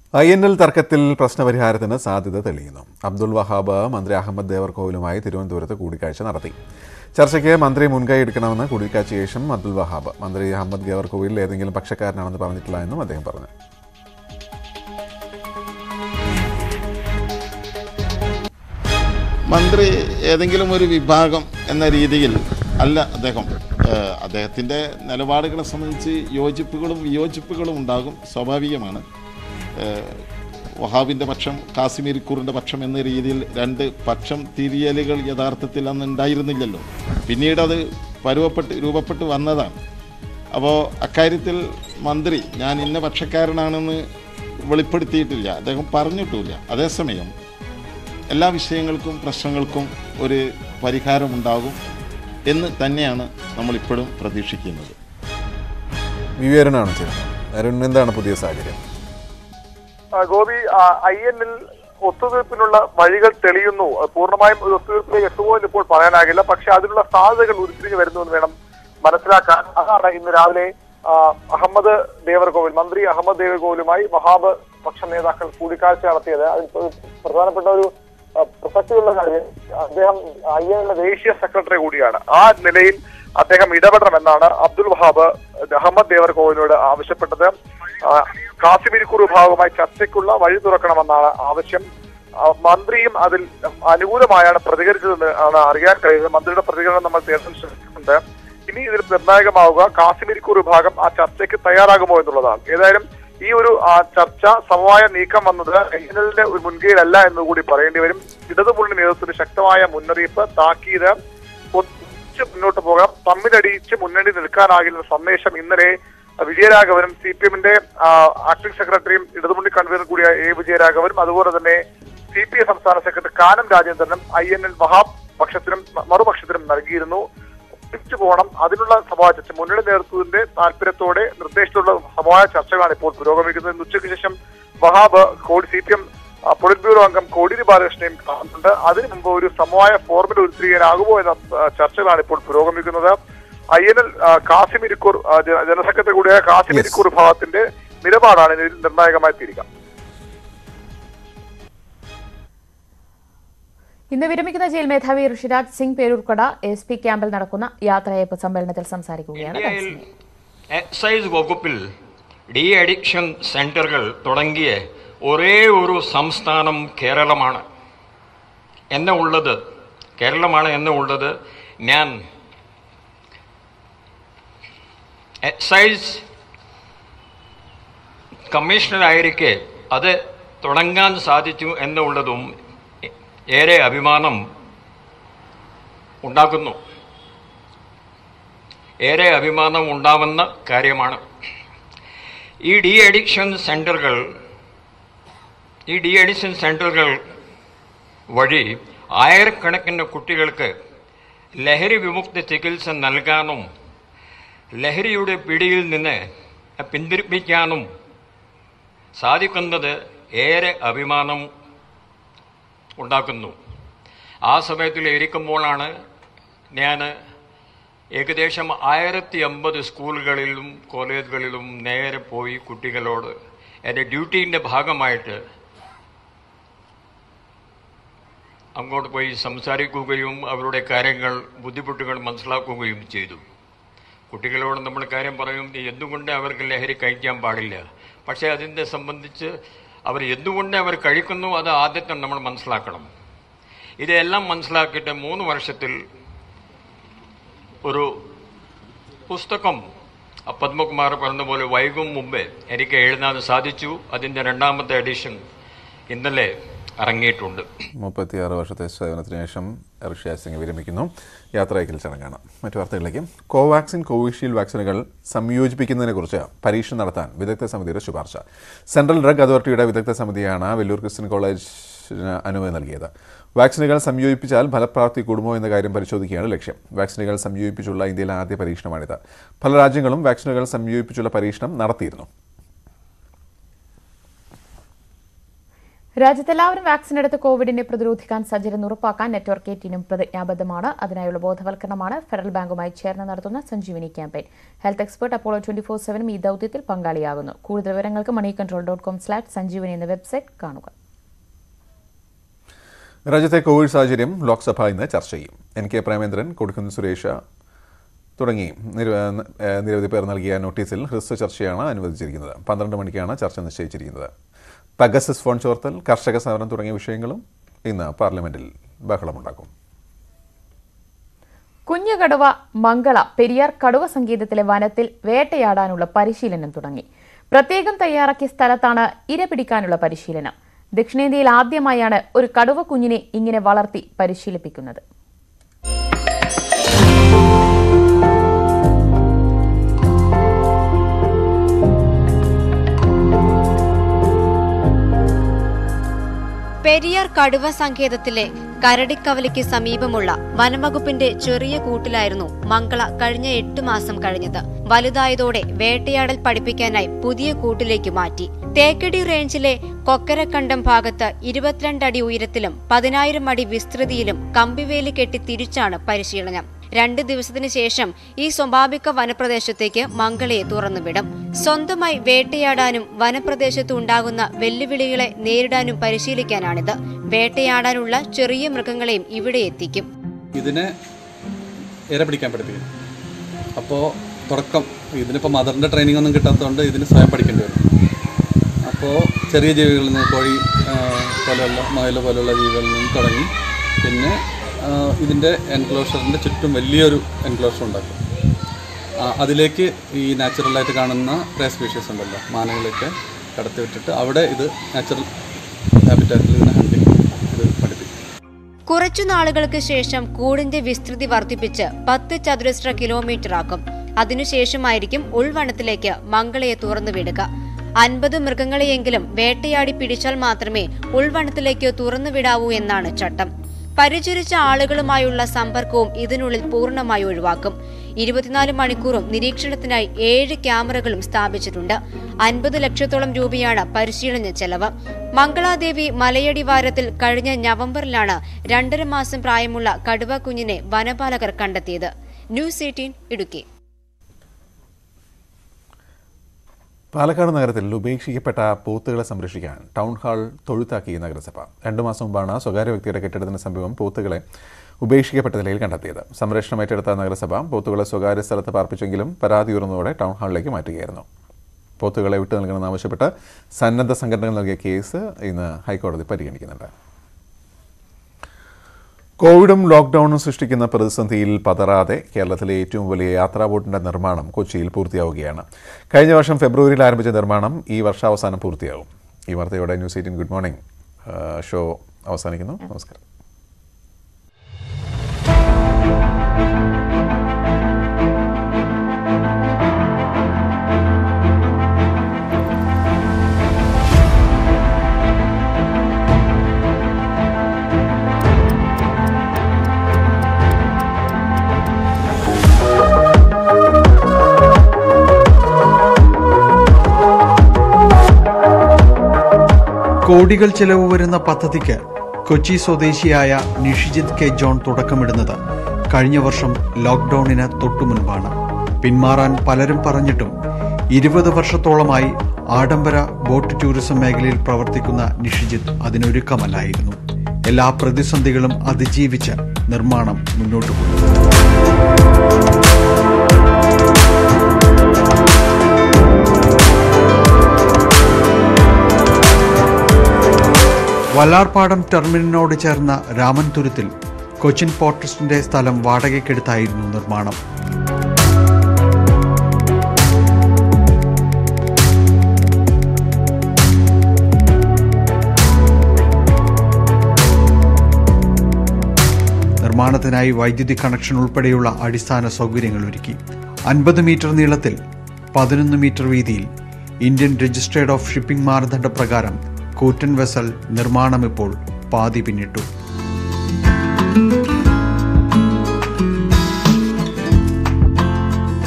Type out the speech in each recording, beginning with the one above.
I N L തർക്കത്തിൽ പ്രശ്നപരിഹാരത്തിന് സാധ്യത തെളിയുന്നു അബ്ദുൾ വഹാബ് മന്ത്രി അഹമ്മദ് ദേവർകോവിലുമായി തിരുവനന്തപുരത്ത് കൂടിക്കാഴ്ച നടത്തി ചർച്ചയ്ക്ക് മന്ത്രി മുൻകൈ എടുക്കണമെന്ന് കൂടിക്കാഴ്ച ശേഷം അബ്ദുൾ വഹാബ് മന്ത്രി അഹമ്മദ് ദേവർകോവിൽ ഏതെങ്കിലും പക്ഷക്കാരനാണെന്ന് പറഞ്ഞിട്ടില്ല എന്നും അദ്ദേഹം പറഞ്ഞു മന്ത്രി ഏതെങ്കിലും ഒരു വിഭാഗം എന്ന രീതിയിൽ അല്ല അദ്ദേഹം ഏഹ് അദ്ദേഹത്തിൻ്റെ നിലപാടുകളെ സംബന്ധിച്ച് യോജിപ്പുകളും വിയോജിപ്പുകളും ഉണ്ടാകും സ്വാഭാവികമാണ് ഏഹ് വഹാബിൻ്റെ പക്ഷം കാശ്മീർ കുറിൻ്റെ പക്ഷം എന്ന രീതിയിൽ രണ്ട് പക്ഷം തിരിയലുകൾ യഥാർത്ഥത്തിൽ അന്ന് ഉണ്ടായിരുന്നില്ലല്ലോ പിന്നീട് അത് പരുവപ്പെട്ട് രൂപപ്പെട്ട് വന്നതാണ് അപ്പോൾ അക്കാര്യത്തിൽ മന്ത്രി ഞാൻ ഇന്ന പക്ഷക്കാരനാണെന്ന് വെളിപ്പെടുത്തിയിട്ടില്ല അദ്ദേഹം പറഞ്ഞിട്ടുമില്ല അതേസമയം എല്ലാ വിഷയങ്ങൾക്കും പ്രശ്നങ്ങൾക്കും ഒരു പരിഹാരമുണ്ടാകും എന്ന് തന്നെയാണ് നമ്മളിപ്പോഴും പ്രതീക്ഷിക്കുന്നത് വിവേരനാണ് ചേരുന്നത് അരുൺ എന്താണ് പുതിയ സാഹചര്യം ആ, ഗോപി ഐ എന്നിൽ ഒത്തുതീർപ്പിനുള്ള വഴികൾ തെളിയുന്നു അത് പൂർണ്ണമായും ഒരു ഒത്തുതീർപ്പിലേക്ക് എത്തുമോ എന്ന് ഇപ്പോൾ പറയാനാകില്ല പക്ഷെ അതിനുള്ള സാധ്യതകൾ ഉരുത്തിരിഞ്ഞു വരുന്നു എന്ന് വേണം മനസ്സിലാക്കാൻ അതാണ് ഇന്ന് രാവിലെ ആ, അഹമ്മദ് ദേവർകോവിൽ മന്ത്രി അഹമ്മദ് ദേവർകോവിലുമായി വഹാബ് പക്ഷ നേതാക്കൾ കൂടിക്കാഴ്ച നടത്തിയത് അതിൽ പ്ര- പ്രധാനപ്പെട്ട ഒരു ആ, പ്രസക്തിയുള്ള കാര്യം അദ്ദേഹം ഐ എന്നിലെ ദേശീയ സെക്രട്ടറി കൂടിയാണ് ആ നിലയിൽ അദ്ദേഹം ഇടപെടണമെന്നാണ് അബ്ദുൽ വഹാബ് അഹമ്മദ് ദേവർകോവിലിനോട് ആവശ്യപ്പെട്ടത് ആ, കാസിമിരിക്കൂർ വിഭാഗവുമായി ചർച്ചയ്ക്കുള്ള വഴി തുറക്കണമെന്നാണ് ആവശ്യം ആ, മന്ത്രിയും അതിൽ അനുകൂലമായാണ് പ്രതികരിച്ചതെന്ന് ആണ് അറിയാൻ കഴിയുന്നത് മന്ത്രിയുടെ പ്രതികരണം നമ്മൾ തീർത്തും ശ്രദ്ധിക്കുന്നുണ്ട് ഇനി ഇതിൽ നിർണായകമാവുക കാസിമിരിക്കൂർ വിഭാഗം ആ ചർച്ചയ്ക്ക് തയ്യാറാകുമോ എന്നുള്ളതാണ് ഏതായാലും ഈ ഒരു ആ, ചർച്ച സമവായ നീക്കം വന്നത് എൻഎല്ലിന്റെ ഒരു മുൻകൈയിലല്ല എന്ന് കൂടി പറയേണ്ടി വരും ഇടതുമുന്നണി നേതൃത്വത്തിന് ശക്തമായ മുന്നറിയിപ്പ് താക്കീത് ഒന്നിച്ച് മുന്നോട്ട് പോകാം തമ്മിലടിച്ച് മുന്നണി നിൽക്കാനാകില്ലെന്ന സന്ദേശം ഇന്നലെ വിജയരാഘവനും സി പി എമ്മിന്റെ ആക്ടിംഗ് സെക്രട്ടറിയും ഇടതുമുന്നണി കൺവീനർ കൂടിയ എ വിജയരാഘവനും അതുപോലെ തന്നെ സി പി ഐ സംസ്ഥാന സെക്രട്ടറി കാനം രാജേന്ദ്രനും ഐ എൻ എൽ വഹാബ് പക്ഷത്തിനും മ- മറുപക്ഷത്തിനും നൽകിയിരുന്നു ഒന്നിച്ചു പോകണം അതിനുള്ള സഭാ ചർച്ച മുന്നണി നേതൃത്വത്തിന്റെ താല്പര്യത്തോടെ നിർദ്ദേശത്തിലുള്ള സഭാ ചർച്ചകളാണ് ഇപ്പോൾ പുരോഗമിക്കുന്നത് ഇന്ന് ഉച്ചയ്ക്ക് ശേഷം വഹാബ് കോടി C P M polit bureau അംഗം കോടിയേരി ബാലകൃഷ്ണനെയും കാണുന്നുണ്ട് അതിനു മുമ്പ് ഒരു സമവായ ഫോർമുല ഉരുത്തിരിക്കാനാകുമോ എന്ന ആ, ചർച്ചകളാണ് ഇപ്പോൾ പുരോഗമിക്കുന്നത് I N L Kasim Irikkur ആ, ജന- ജനറൽ സെക്രട്ടറി കൂടിയായ കാസിം Yes. ഇരിക്കൂർ വിഭാഗത്തിന്റെ നിലപാടാണ് ഇതിൽ നിർണായകമായി തീരുക ഇന്ന് വിരമിക്കുന്ന ജയിൽ മേധാവി ഋഷിരാജ് സിംഗ് പേരൂർക്കട എസ് പി ക്യാമ്പിൽ നടക്കുന്ന യാത്രയയപ്പ് സമ്മേളനത്തിൽ സംസാരിക്കുകയാണ് ഇന്ത്യയിൽ തത്സമയം. എക്സൈസ് വകുപ്പിൽ ഡി അഡിക്ഷൻ സെന്ററുകൾ തുടങ്ങിയ ഒരേ ഒരു സംസ്ഥാനം കേരളമാണ് എന്നെ ഉള്ളത് കേരളമാണ് എന്നെ ഉള്ളത് ഞാൻ എക്സൈസ് കമ്മീഷണറായിരിക്കെ അത് തുടങ്ങാൻ സാധിച്ചു എന്നുള്ളതും ഏറെ അഭിമാനം ഉണ്ടാക്കുന്നു ഏറെ അഭിമാനം ഉണ്ടാവുന്ന കാര്യമാണ് ഈ ഡി അഡിക്ഷൻ സെൻ്ററുകൾ ഈ ഡി അഡിക്ഷൻ സെൻ്ററുകൾ വഴി ആയിരക്കണക്കിന് കുട്ടികൾക്ക് ലഹരി വിമുക്ത ചികിത്സ നൽകാനും ലഹരിയുടെ പിടിയിൽ നിന്ന് പിന്തിരിപ്പിക്കാനും സാധിക്കുന്നത് ഏറെ അഭിമാനം ഉണ്ടാക്കുന്നു ആ സമയത്തിൽ ഇരിക്കുമ്പോഴാണ് ഞാൻ ഏകദേശം ആയിരത്തി അമ്പത് സ്കൂളുകളിലും കോളേജുകളിലും നേരെ പോയി കുട്ടികളോട് എൻ്റെ ഡ്യൂട്ടീൻ്റെ ഭാഗമായിട്ട് അങ്ങോട്ട് പോയി സംസാരിക്കുകയും അവരുടെ കാര്യങ്ങൾ ബുദ്ധിമുട്ടുകൾ മനസ്സിലാക്കുകയും ചെയ്തു കുട്ടികളോട് നമ്മൾ കാര്യം പറയും "നീ എന്തുകൊണ്ട് അവർക്ക് ലഹരി കഴിക്കാൻ പാടില്ല പക്ഷേ അതിനെ സംബന്ധിച്ച് അവർ എന്തുകൊണ്ട് അവർ കഴിക്കുന്നു അത് ആദ്യത്തെ നമ്മൾ മനസ്സിലാക്കണം ഇതെല്ലാം മനസ്സിലാക്കിയിട്ട് മൂന്ന് വർഷത്തിൽ ഒരു പുസ്തകം ആ പത്മകുമാർ പറഞ്ഞതുപോലെ വൈകും മുമ്പേ എനിക്ക് എഴുതാൻ സാധിച്ചു അതിൻ്റെ രണ്ടാമത്തെ എഡിഷൻ ഇന്നലെ ഇറങ്ങിയിട്ടുണ്ട് മുപ്പത്തിയാറ് വർഷത്തെ സേവനത്തിന് ശേഷം ഋഷിരാജ് സിംഗ് വിരമിക്കുന്നു യാത്രയക്കൽ ചടങ്ങാണ് മറ്റു വാർത്തകളിലേക്ക് കോവാക്സിൻ കോവിഷീൽഡ് വാക്സിനുകൾ സംയോജിപ്പിക്കുന്നതിനെക്കുറിച്ച് പരീക്ഷ നടത്താൻ വിദഗ്ധ സമിതിയുടെ ശുപാർശ സെൻട്രൽ ഡ്രഗ് അതോറിറ്റിയുടെ വിദഗ്ധ സമിതിയാണ് വെല്ലൂർ ക്രിസ്ത്യൻ കോളേജിന് അനുമതി നൽകിയത് വാക്സിനുകൾ സംയോജിപ്പിച്ചാൽ ഫലപ്രാപ്തി കൂടുമോ എന്ന കാര്യം പരിശോധിക്കുകയാണ് ലക്ഷ്യം വാക്സിനുകൾ സംയോജിപ്പിച്ചുള്ള ഇന്ത്യയിലെ ആദ്യ പരീക്ഷണമാണിത് പല രാജ്യങ്ങളും വാക്സിനുകൾ സംയോജിപ്പിച്ചുള്ള പരീക്ഷണം നടത്തിയിരുന്നു രാജ്യത്തെല്ലാവരും വാക്സിൻ എടുത്ത് കോവിഡിനെ പ്രതിരോധിക്കാൻ സജ്ജരെന്ന് ഉറപ്പാക്കാൻ നെറ്റ്വർക്ക് എയ്റ്റീനും പ്രതിജ്ഞാബദ്ധമാണ് അതിനായുള്ള ബോധവൽക്കരണമാണ് ഫെഡറൽ ബാങ്കുമായി ചേർന്ന് നടത്തുന്ന Sanjeevani campaign health expert Apollo twenty four സെവനും ഈ ദൌത്യത്തിൽ പങ്കാളിയാകുന്നു കൂടുതൽ വിവരങ്ങൾക്ക് money control dot com slash Sanjeevani എന്ന വെബ്സൈറ്റ് കാണുക രാജ്യത്തെ കോവിഡ് സാഹചര്യം ലോക്സഭ ഇന്ന് ചർച്ച ചെയ്യും എൻ കെ പ്രേമേന്ദ്രൻ കൊടിക്കുന്ന് സുരേഷ് തുടങ്ങി നിര- ഏഹ് നിരവധി പേർ നൽകിയ നോട്ടീസിൽ ഹ്രസ്വ ചർച്ചയാണ് അനുവദിച്ചിരിക്കുന്നത് പന്ത്രണ്ട് മണിക്കാണ് ചർച്ച നിശ്ചയിച്ചിരിക്കുന്നത് പഗസസ് ഫോൺ ചോർത്തൽ കർഷക സമരം തുടങ്ങിയ വിഷയങ്ങളും ഇന്ന് പാർലമെന്റിൽ ബഹളമുണ്ടാക്കും കുഞ്ഞു കടുവ മംഗള പെരിയാർ കടുവ സങ്കേതത്തിലെ വനത്തിൽ വേട്ടയാടാനുള്ള പരിശീലനം തുടങ്ങി പ്രത്യേകം തയ്യാറാക്കിയ സ്ഥലത്താണ് ഇര പിടിക്കാനുള്ള പരിശീലനം ദക്ഷിണേന്ത്യയിൽ ആദ്യമായാണ് ഒരു കടുവ കുഞ്ഞിനെ ഇങ്ങനെ വളർത്തി പരിശീലിപ്പിക്കുന്നത് പെരിയാർ കടുവ സങ്കേതത്തിലെ കരടിക്കവലയ്ക്ക് സമീപമുള്ള വനംവകുപ്പിന്റെ ചെറിയ കൂട്ടിലായിരുന്നു മംഗള കഴിഞ്ഞ എട്ട് മാസം കഴിഞ്ഞത് വലുതായതോടെ വേട്ടയാടൽ പഠിപ്പിക്കാനായി പുതിയ കൂട്ടിലേക്ക് മാറ്റി തേക്കടി റേഞ്ചിലെ കൊക്കരക്കണ്ടം ഭാഗത്ത് ഇരുപത്തിരണ്ട് അടി ഉയരത്തിലും പതിനായിരം അടി വിസ്തൃതിയിലും കമ്പിവേലി കെട്ടി തിരിച്ചാണ് പരിശീലനം രണ്ട് ദിവസത്തിനു ശേഷം ഈ സ്വാഭാവിക വനപ്രദേശത്തേക്ക് മംഗളയെ തുറന്നുവിടും സ്വന്തമായി വേട്ടയാടാനും വനപ്രദേശത്ത് ഉണ്ടാകുന്ന വെല്ലുവിളികളെ നേരിടാനും പരിശീലിക്കാനാണിത് വേട്ടയാടാനുള്ള ചെറിയ മൃഗങ്ങളെയും ഇവിടെ എത്തിക്കും ഇതിനെ ഇര പിടിക്കാൻ പഠിപ്പിക്കും അപ്പോൾ തുടക്കം ഇതിനിപ്പോൾ മദറിൻ്റെ ട്രെയിനിങ് ഒന്നും കിട്ടാത്തതുകൊണ്ട് ഇതിന് സ്വയം പഠിക്കേണ്ടി വരും അപ്പോൾ ചെറിയ ജീവികളിൽ നിന്ന് കോഴി ആ, പോലെയുള്ള മുയൽ പോലെയുള്ള ജീവികളിൽ നിന്ന് തുടങ്ങി പിന്നെ ആ, ഇതിൻ്റെ എൻക്ലോഷറിൻ്റെ ചുറ്റും വലിയൊരു എൻക്ലോഷർ ഉണ്ടാക്കും ആ, അതിലേക്ക് ഈ നാച്ചുറലായിട്ട് കാണുന്ന പ്രേ സ്പീഷീസ് ഉണ്ടല്ലോ മാനങ്ങളൊക്കെ കടത്തി വിട്ടിട്ട് അവിടെ ഇത് നാച്ചുറൽ ഹാബിറ്റാറ്റിൽ ഇതിനെ ഹണ്ടിങ് ഇത് പഠിപ്പിക്കും കുറച്ചു നാളുകൾക്ക് ശേഷം കൂടിന്റെ വിസ്തൃതി വർദ്ധിപ്പിച്ച് പത്ത് ചതുരശ്ര കിലോമീറ്റർ ആക്കും അതിനുശേഷമായിരിക്കും ഉൾവനത്തിലേക്ക് മംഗളയെ തുറന്നുവിടുക അൻപത് മൃഗങ്ങളെയെങ്കിലും വേട്ടയാടി പിടിച്ചാൽ മാത്രമേ ഉൾവനത്തിലേക്ക് തുറന്നുവിടാവൂ എന്നാണ് ചട്ടം പരിചരിച്ച ആളുകളുമായുള്ള സമ്പർക്കവും ഇതിനുള്ളിൽ പൂർണ്ണമായി ഒഴിവാക്കും ഇരുപത്തിനാല് മണിക്കൂറും നിരീക്ഷണത്തിനായി ഏഴ് ക്യാമറകളും സ്ഥാപിച്ചിട്ടുണ്ട് അൻപത് ലക്ഷത്തോളം രൂപയാണ് പരിശീലന ചെലവ് മംഗളാദേവി മലയടിവാരത്തിൽ കഴിഞ്ഞ നവംബറിലാണ് രണ്ടര മാസം പ്രായമുള്ള കടുവ കുഞ്ഞിനെ വനപാലകർ കണ്ടെത്തിയത് ന്യൂസ് എയ്റ്റീൻ ഇടുക്കി പാലക്കാട് നഗരത്തിൽ ഉപേക്ഷിക്കപ്പെട്ട പോത്തുകളെ സംരക്ഷിക്കാൻ ടൗൺ ഹാൾ തൊഴുത്താക്കി നഗരസഭ രണ്ടു മാസം മുമ്പാണ് സ്വകാര്യ വ്യക്തിയുടെ കെട്ടിടത്തിന് സമീപം പോത്തുകളെ ഉപേക്ഷിക്കപ്പെട്ട നിലയിൽ കണ്ടെത്തിയത് സംരക്ഷണം ഏറ്റെടുത്ത നഗരസഭ പോത്തുകളെ സ്വകാര്യ സ്ഥലത്ത് പാർപ്പിച്ചെങ്കിലും പരാതി ഉയർന്നതോടെ ടൗൺ ഹാളിലേക്ക് മാറ്റുകയായിരുന്നു പോത്തുകളെ വിട്ടു നൽകണമെന്നാവശ്യപ്പെട്ട് സന്നദ്ധ സംഘടനകൾ നൽകിയ കേസ് ഇന്ന് ഹൈക്കോടതി പരിഗണിക്കുന്നുണ്ട് കോവിഡും ലോക്ക്ഡൌണും സൃഷ്ടിക്കുന്ന പ്രതിസന്ധിയിൽ പതറാതെ കേരളത്തിലെ ഏറ്റവും വലിയ യാത്രാ ബോട്ടിന്റെ നിർമ്മാണം കൊച്ചിയിൽ പൂർത്തിയാവുകയാണ് കഴിഞ്ഞ വർഷം ഫെബ്രുവരിയിൽ ആരംഭിച്ച നിർമ്മാണം ഈ വർഷാവസാനം പൂർത്തിയാകും ഈ വാർത്തയോടെ ന്യൂസ് എയ്റ്റീൻ ഗുഡ് മോർണിംഗ് ആ, ഷോ അവസാനിക്കുന്നു നമസ്കാരം കോടികൾ ചെലവ് വരുന്ന പദ്ധതിക്ക് കൊച്ചി സ്വദേശിയായ നിഷിജിത് കെ ജോൺ തുടക്കമിടുന്നത് കഴിഞ്ഞ വർഷം ലോക്ക്ഡൌണിന് തൊട്ടുമുൻപാണ് പിന്മാറാൻ പലരും പറഞ്ഞിട്ടും ഇരുപത് വർഷത്തോളമായി ആഡംബര ബോട്ട് ടൂറിസം മേഖലയിൽ പ്രവർത്തിക്കുന്ന നിഷിജിത്ത് അതിനൊരുക്കമല്ലായിരുന്നു എല്ലാ പ്രതിസന്ധികളും അതിജീവിച്ച് നിർമ്മാണം മുന്നോട്ടു പോയി വല്ലാർപാടം ടെർമിനലിനോട് ചേർന്ന രാമൻതുരുത്തിൽ കൊച്ചിൻ പോർട്ട് ട്രസ്റ്റിന്റെ സ്ഥലം വാടകയ്ക്കെടുത്തായിരുന്നു നിർമ്മാണം നിർമ്മാണത്തിനായി വൈദ്യുതി കണക്ഷൻ ഉൾപ്പെടെയുള്ള അടിസ്ഥാന സൗകര്യങ്ങൾ ഒരുക്കി അൻപത് മീറ്റർ നീളത്തിൽ പതിനൊന്ന് മീറ്റർ വീതിയിൽ ഇന്ത്യൻ രജിസ്ട്രേഡ് ഓഫ് ഷിപ്പിംഗ് മാനദണ്ഡ പ്രകാരം കൂറ്റൻ വെസൽ നിർമ്മാണം ഇപ്പോൾ പാതി പിന്നിട്ടു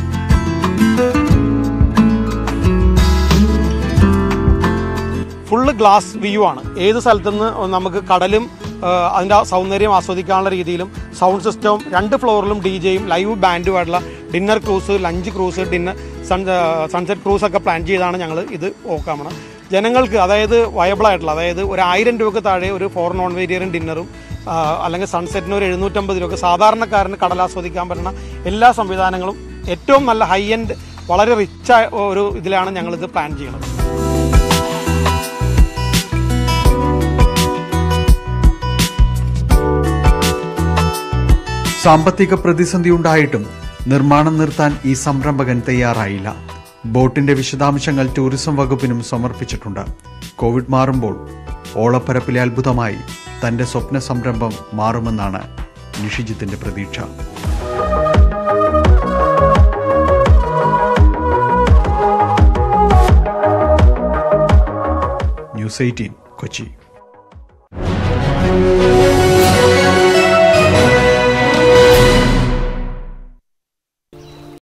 ഫുള്ള് ഗ്ലാസ് വ്യൂ ആണ് ഏത് സ്ഥലത്തുനിന്ന് നമുക്ക് കടലും ആ, അതിൻ്റെ ആ സൗന്ദര്യം ആസ്വദിക്കാനുള്ള രീതിയിലും സൗണ്ട് സിസ്റ്റവും രണ്ട് ഫ്ലോറിലും ഡി ജെയും ലൈവ് ബാൻഡുമായിട്ടുള്ള dinner cruise lunch cruise dinner sun sunset cruise ഒക്കെ പ്ലാൻ ചെയ്താണ് ഞങ്ങൾ ഇത് നോക്കാൻ പോണത് ജനങ്ങൾക്ക് അതായത് വയബിൾ ആയിട്ടുള്ള അതായത് ഒരു ആയിരം രൂപക്ക് താഴെ ഒരു ഫോർ നോൺ വെജിറ്റേറിയൻ ഡിന്നറും ആ, അല്ലെങ്കിൽ സൺസെറ്റിന് ഒരു എഴുന്നൂറ്റമ്പത് രൂപ സാധാരണക്കാരന് കടൽ ആസ്വദിക്കാൻ പറ്റുന്ന എല്ലാ സംവിധാനങ്ങളും ഏറ്റവും നല്ല ഹൈ എൻഡ് വളരെ റിച്ച് ഒരു ഇതിലാണ് ഞങ്ങളിത് പ്ലാൻ ചെയ്യുന്നത് സാമ്പത്തിക പ്രതിസന്ധി ഉണ്ടായിട്ടും നിർമ്മാണം നിർത്താൻ ഈ സംരംഭകൻ തയ്യാറായില്ല ബോട്ടിന്റെ വിശദാംശങ്ങൾ ടൂറിസം വകുപ്പിനും സമർപ്പിച്ചിട്ടുണ്ട് കോവിഡ് മാറുമ്പോൾ ഓളപ്പരപ്പിലെ അത്ഭുതമായി തന്റെ സ്വപ്ന സംരംഭം മാറുമെന്നാണ് നിഷിജിത്തിന്റെ പ്രതീക്ഷ ന്യൂസ് എയ്റ്റീൻ കൊച്ചി